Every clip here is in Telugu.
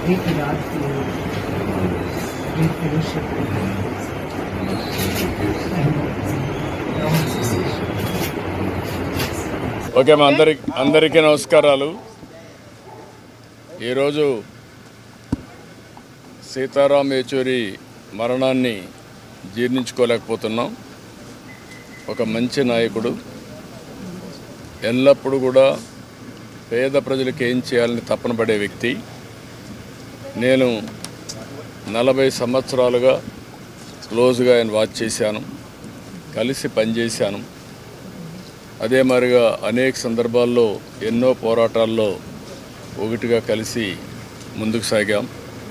great regard for you, great fellowship, and long association. Okay మా అందరికి అందరికీ నమస్కారాలు ఈరోజు సీతారాం యేచూరి మరణాన్ని జీర్ణించుకోలేకపోతున్నాం ఒక మంచి నాయకుడు ఎల్లప్పుడూ కూడా పేద ప్రజలకు ఏం చేయాలని తపన పడే వ్యక్తి నేను నలభై సంవత్సరాలుగా క్లోజ్గా ఆయన వాచ్ చేశాను కలిసి పనిచేశాను అదే మాదిరిగా అనేక సందర్భాల్లో ఎన్నో పోరాటాల్లో ఒకటిగా కలిసి ముందుకు సాగాం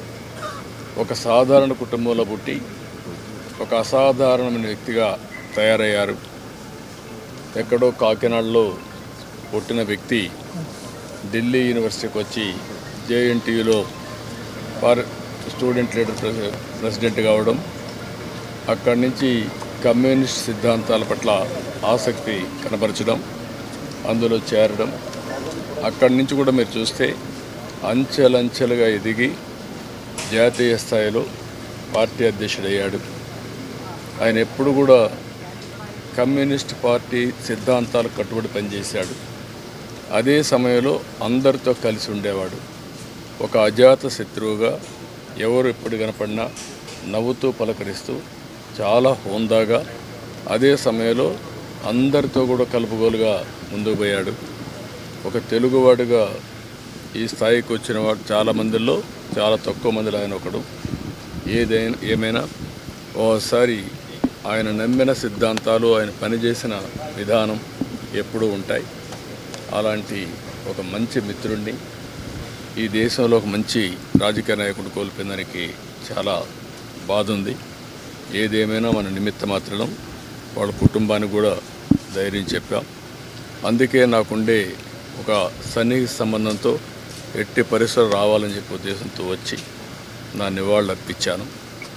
ఒక సాధారణ కుటుంబంలో పుట్టి ఒక అసాధారణమైన వ్యక్తిగా తయారయ్యారు ఎక్కడో కాకినాడలో పుట్టిన వ్యక్తి ఢిల్లీ యూనివర్సిటీకి వచ్చి జేఎన్టీయూలో ఫర్ స్టూడెంట్ లీడర్ ప్రెసి- ప్రెసిడెంట్ కావడం అక్కడి నుంచి కమ్యూనిస్ట్ సిద్ధాంతాల పట్ల ఆసక్తి కనబరచడం అందులో చేరడం అక్కడి నుంచి కూడా మీరు చూస్తే అంచెలంచెలుగా ఎదిగి జాతీయ స్థాయిలో పార్టీ అధ్యక్షుడయ్యాడు ఆయన ఎప్పుడు కూడా కమ్యూనిస్ట్ పార్టీ సిద్ధాంతాలకు కట్టుబడి పనిచేశాడు అదే సమయంలో అందరితో కలిసి ఉండేవాడు ఒక అజాత శత్రువుగా ఎవరు ఎప్పుడు కనపడినా నవ్వుతూ పలకరిస్తూ చాలా హోందాగా అదే సమయంలో అందరితో కూడా కలుపుగోలుగా ముందుకు పోయాడు ఒక తెలుగువాడుగా ఈ స్థాయికి వచ్చిన వాడు చాలా మందిలో చాలా తక్కువ మందిలో ఆయన ఒకడు ఏదైనా ఏమైనా ఓసారి ఆయన నమ్మిన సిద్ధాంతాలు ఆయన పనిచేసిన విధానం ఎప్పుడూ ఉంటాయి అలాంటి ఒక మంచి మిత్రుడిని ఈ దేశంలో ఒక మంచి రాజకీయ నాయకుడు కోల్పోయిందానికి చాలా బాధ ఉంది ఏదేమైనా మన నిమిత్త మాత్రం వాళ్ళ కుటుంబానికి కూడా ధైర్యం చెప్పాం అందుకే నాకుండే ఒక సన్నిహిత సంబంధంతో ఎట్టి పరిసరం రావాలని చెప్పే ఉద్దేశంతో వచ్చి నా నివాళులు అర్పించాను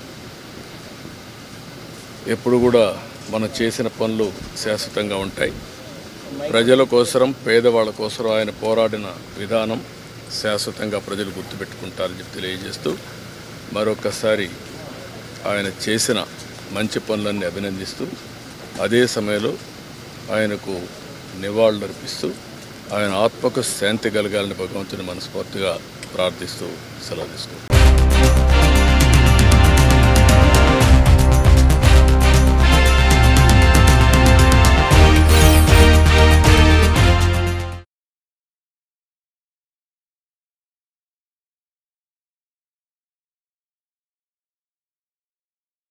ఎప్పుడు కూడా మనం చేసిన పనులు శాశ్వతంగా ఉంటాయి ప్రజల కోసరం పేదవాళ్ళ కోసరం ఆయన పోరాడిన విధానం శాశ్వతంగా ప్రజలు గుర్తుపెట్టుకుంటారని చెప్పి తెలియజేస్తూ మరొకసారి ఆయన చేసిన మంచి పనులన్నీ అభినందిస్తూ అదే సమయంలో ఆయనకు నివాళులు అర్పిస్తూ ఆయన ఆత్మకు శాంతి కలగాలని భగవంతుని మనస్ఫూర్తిగా ప్రార్థిస్తూ సెలవు తీసుకుంటాం